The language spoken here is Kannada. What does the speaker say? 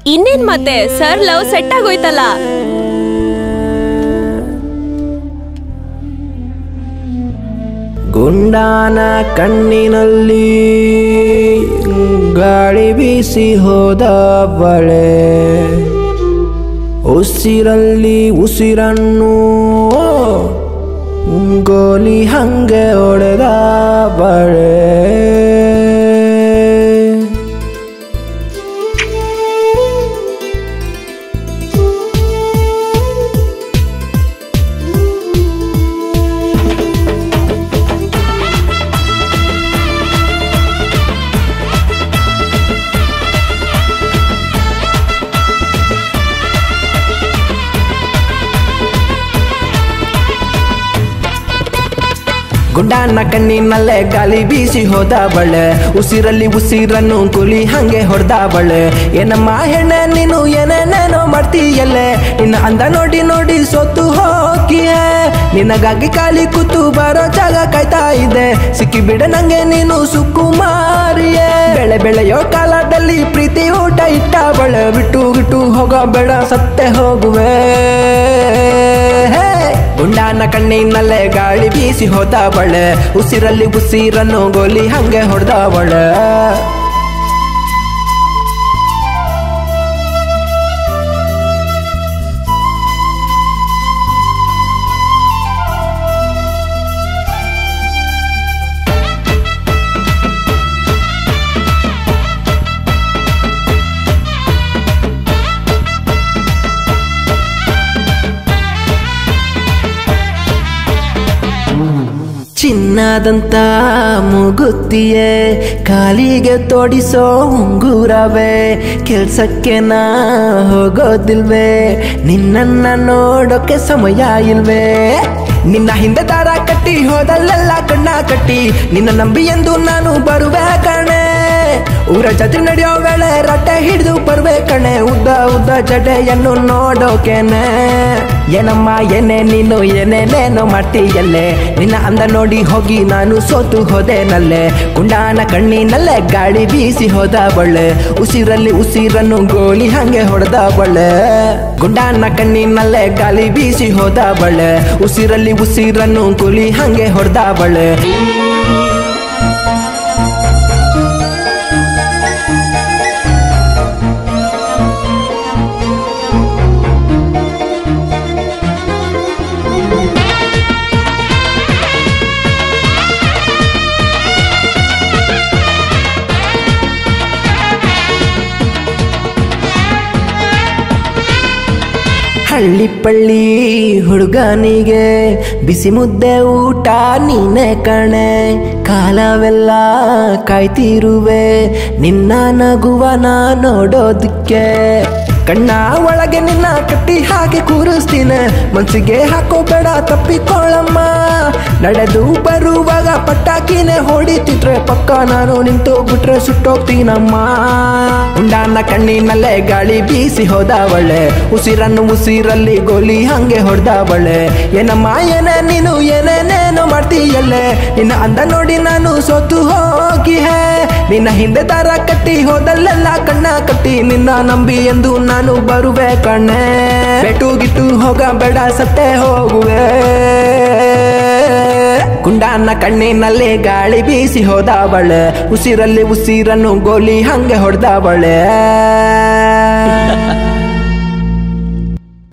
ಇನ್ನೇನ್ ಮತ್ತೆ ಸರ್ ಲವ್ ಸೆಟ್ ಆಗೋಯ್ತಲ್ಲ ಗುಂಡಾನ ಕಣ್ಣಿನಲ್ಲಿ ಗಾಳಿ ಬೀಸಿ ಹೋದ ಬಳೆ ಉಸಿರಲ್ಲಿ ಉಸಿರನ್ನು ಗೋಲಿ ಹಂಗೆ ಹೊಡೆದ ಬಳೆ ಗುಂಡಾನ ಕಣ್ಣಿನಲ್ಲೇ ಗಾಳಿ ಬೀಸಿ ಹೋದ ಬಳೆ ಉಸಿರಲ್ಲಿ ಉಸಿರನ್ನು ಗುಲಿ ಹಂಗೆ ಹೊಡೆದ ಬಳೆ ಏನಮ್ಮ ಹೆಣ್ಣೆ ನೀನು ಏನೇನೇನೋ ಮಾಡ್ತೀಯಲ್ಲೇ ನಿನ್ನ ಅಂದ ನೋಡಿ ನೋಡಿ ಸೋತು ಹೋಗಿಯೇ ನಿನಗಾಗಿ ಖಾಲಿ ಕೂತು ಬರೋ ಜಾಗ ಕಾಯ್ತಾ ಇದೆ ಸಿಕ್ಕಿ ಬಿಡ ನಂಗೆ ನೀನು ಸುಕುಮಾರಿಯೇ ಬೆಳೆ ಬೆಳೆಯೋ ಕಾಲದಲ್ಲಿ ಪ್ರೀತಿ ಊಟ ಇಟ್ಟ ಬಳೆ ಬಿಟ್ಟು ಬಿಟ್ಟು ಹೋಗೋ ಬೇಡ ಸತ್ತೆ ಹೋಗುವೆ ಹೇ ಗುಂಡಾನ ಕಣ್ಣಿನಲ್ಲೇ ಗಾಳಿ ಬೀಸಿ ಹೋದ ಬಳೆ ಉಸಿರಲ್ಲಿ ಉಸಿರನ್ನು ಗೋಲಿ ಹಂಗೆ ಹೊಡೆದ ಬಳೆ ಚಿನ್ನದಂತ ಮುಗುತ್ತಿಯೇ ಕಾಲಿಗೆ ತೋಡಿಸೋ ಉಂಗುರವೇ ಕೆಲ್ಸಕ್ಕೆ ನಾ ಹೋಗೋದಿಲ್ವೇ ನಿನ್ನನ್ನ ನೋಡೋಕೆ ಸಮಯ ಇಲ್ವೇ ನಿನ್ನ ಹಿಂದೆ ದಾರ ಕಟ್ಟಿ ಹೋದಲ್ಲೆಲ್ಲ ಕಣ್ಣ ಕಟ್ಟಿ ನಿನ್ನ ನಂಬಿ ಎಂದು ನಾನು ಬರುವೆ ಕಣೆ ಊರ ಜೊತೆ ನಡೆಯೋ ವೇಳೆ ರಟ್ಟೆ ಹಿಡಿದು ಬರುವೆ ಕಣೆ ಉದ್ದ ಉದ್ದ ಜಡೆಯನ್ನು ನೋಡೋಕೆನೆ ಏನಮ್ಮ ಏನೇ ನೀನು ಏನೇನೇನೋ ಮಾಡ್ತೀಯಲ್ಲೇ ನಿನ್ನ ಅಂದ ನೋಡಿ ಹೋಗಿ ನಾನು ಸೋತು ಹೋದೆನಲ್ಲೇ ಗುಂಡಾನ ಕಣ್ಣಿನಲ್ಲೇ ಗಾಳಿ ಬೀಸಿ ಹೋದ ಬಳ್ಳೆ ಉಸಿರಲ್ಲಿ ಉಸಿರನ್ನು ಗೋಲಿ ಹಂಗೆ ಹೊಡೆದ ಬಳ್ಳೆ ಗುಂಡಾನ ಕಣ್ಣಿನಲ್ಲೇ ಗಾಳಿ ಬೀಸಿ ಹೋದ ಬಳ್ಳೆ ಉಸಿರಲ್ಲಿ ಉಸಿರನ್ನು ಗೋಲಿ ಹಂಗೆ ಹೊಡೆದ ಬಳ್ಳೆ ಹಳ್ಳಿ ಪಳ್ಳಿ ಹುಡುಗನಿಗೆ ಬಿಸಿ ಮುದ್ದೆ ಊಟ ನೀನೆ ಕಣೆ ಕಾಲವೆಲ್ಲ ಕಾಯ್ತಿರುವೆ ನಿನ್ನ ನಗುವನ ನೋಡೋದಕ್ಕೆ ಕಣ್ಣ ಒಳಗೆ ನಿನ್ನ ಕಟ್ಟಿ ಹಾಗೆ ಕೂರಿಸ್ತೀನಿ ಮನ್ಸಿಗೆ ಹಾಕೋಬೇಡ ತಪ್ಪಿಕೊಳ್ಳಮ್ಮ ನಡೆದು ಬರುವಾಗ ಪಟಾಕಿನೇ ಹೊಡಿತಿದ್ರೆ ಪಕ್ಕ ನಾನು ನಿಂತು ಬಿಟ್ರೆ ಸುಟ್ಟೋಗ್ತೀನಮ್ಮ ಉಂಡಾನ ಕಣ್ಣಿನಲ್ಲೇ ಗಾಳಿ ಬೀಸಿ ಹೋದ ಒಳ್ಳೆ ಉಸಿರನ್ನು ಉಸಿರಲ್ಲಿ ಗೋಲಿ ಹಂಗೆ ಹೊಡೆದ ಬಳೆ ಏನಮ್ಮ ಏನೇ ನೀನು ಏನೇನೇನೋ ಮಾಡ್ತೀಯಲ್ಲೇ ನಿನ್ನ ಅಂದ ನೋಡಿ ನಾನು ಸೋತು ಹೋಗಿ ಹೇ ನಿನ್ನ ಹಿಂದೆ ದಾರ ಕಟ್ಟಿ ಹೋದಲ್ಲೆಲ್ಲ ಕಣ್ಣ ಕಟ್ಟಿ ನಿನ್ನ ನಂಬಿ ಎಂದು ನಾನು ಬರುವೆ ಕಣ್ಣೆ ಬೆಟ್ಟು ಗಿಟ್ಟು ಹೋಗಬೇಡ ಸತ್ತೆ ಹೋಗುವೆ ಕುಂಡಾನ ಕಣ್ಣಿನಲ್ಲಿ ಗಾಳಿ ಬೀಸಿ ಹೋದ ಬಳೆ ಉಸಿರಲ್ಲಿ ಉಸಿರನ್ನು ಗೋಲಿ ಹಂಗೆ ಹೊಡೆದ ಬಳೆ